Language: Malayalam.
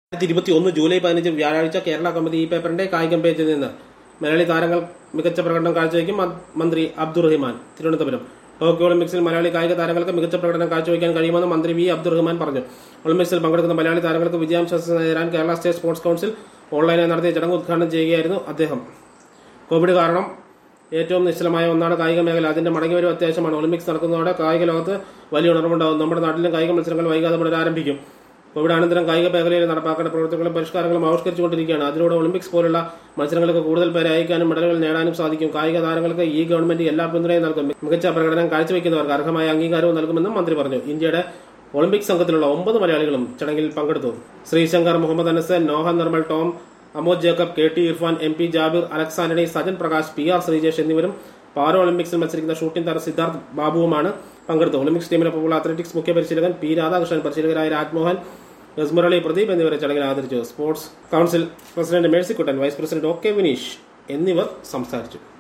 രണ്ടായിരത്തി ഇരുപത്തി ഒന്ന് ജൂലൈ പതിനഞ്ച് വ്യാഴാഴ്ച കേരള കമ്മിറ്റി ഈ പേപ്പറിന്റെ കായികം പേജിൽ നിന്ന് മലയാളി താരങ്ങൾ മികച്ച പ്രകടനം കാഴ്ചവെക്കും മ- മന്ത്രി അബ്ദുറഹിമാൻ തിരുവനന്തപുരം ടോക്കിയോ ഒളിമ്പിക്സിൽ മലയാളി കായിക താരങ്ങൾക്ക് മികച്ച പ്രകടനം കാഴ്ചവെക്കാൻ കഴിയുമെന്ന് മന്ത്രി വി അബ്ദുറഹിമാൻ പറഞ്ഞു ഒളിമ്പിക്സിൽ പങ്കെടുക്കുന്ന മലയാളി താരങ്ങൾക്ക് വിജയാംശം നേടാൻ കേരള സ്റ്റേറ്റ് സ്പോർട്സ് കൌൺസിൽ ഓൺലൈനായി നടത്തിയ ചടങ്ങ് ഉദ്ഘാടനം ചെയ്യുകയായിരുന്നു അദ്ദേഹം കോവിഡ് കാരണം ഏറ്റവും നിശ്ചലമായ ഒന്നാണ് കായിക മേഖല അതിന്റെ മടങ്ങിവരും അത്യാവശ്യമാണ് ഒളിമ്പിക്സ് നടക്കുന്നതോടെ കായിക ലോകത്ത് വലിയ ഉണർവുണ്ടാകും നമ്മുടെ നാട്ടിലും കായിക മത്സരങ്ങൾ വൈകാതെ പുനരാരംഭിക്കും കോവിഡ് അനന്തരം കായിക മേഖലയിൽ നടപ്പാക്കേണ്ട പ്രവർത്തനങ്ങളും പരിഷ്കാരങ്ങളും ആവിഷ്കരിച്ചുകൊണ്ടിരിക്കുകയാണ് അതിലൂടെ ഒളിമ്പിക്സ് പോലുള്ള മത്സരങ്ങൾക്ക് കൂടുതൽ പേരെ അയക്കാനും മെഡലുകൾ നേടാനും സാധിക്കും കായിക താരങ്ങൾക്ക് ഈ ഗവൺമെന്റ് എല്ലാ പിന്തുണയും നൽകും മികച്ച പ്രകടനം കാഴ്ചവെക്കുന്നവർക്ക് അർഹമായ അംഗീകാരവും നൽകുമെന്നും മന്ത്രി പറഞ്ഞു ഇന്ത്യയുടെ ഒളിമ്പിക് സംഘത്തിലുള്ള ഒമ്പത് മലയാളികളും ചടങ്ങിൽ പങ്കെടുത്തു Sreeshankar Muhammad Anas Noah Nirmal Tom Amod Jacob K T Irfan M P Jabir Alex Antony Sajan Prakash P R Sreejesh എന്നിവരും പാരോ ഒളിമ്പിക്സിൽ മത്സരിക്കുന്ന ഷൂട്ടിംഗ് താരം സിദ്ധാർത്ഥ് ബാബുവുമാണ് പങ്കെടുത്തത് ഒളിമ്പിക്സ് ടീമിനൊപ്പമുള്ള അത്ലറ്റിക്സ് മുഖ്യ പരിശീലകൻ പി രാധാകൃഷ്ണൻ പരിശീലകരായ രാജ്മോഹൻ എസ്മുരളി പ്രദീപ് എന്നിവരെ ചടങ്ങിൽ ആദരിച്ചു sports council president Mercykuttan vice president O K Vineesh എന്നിവർ സംസാരിച്ചു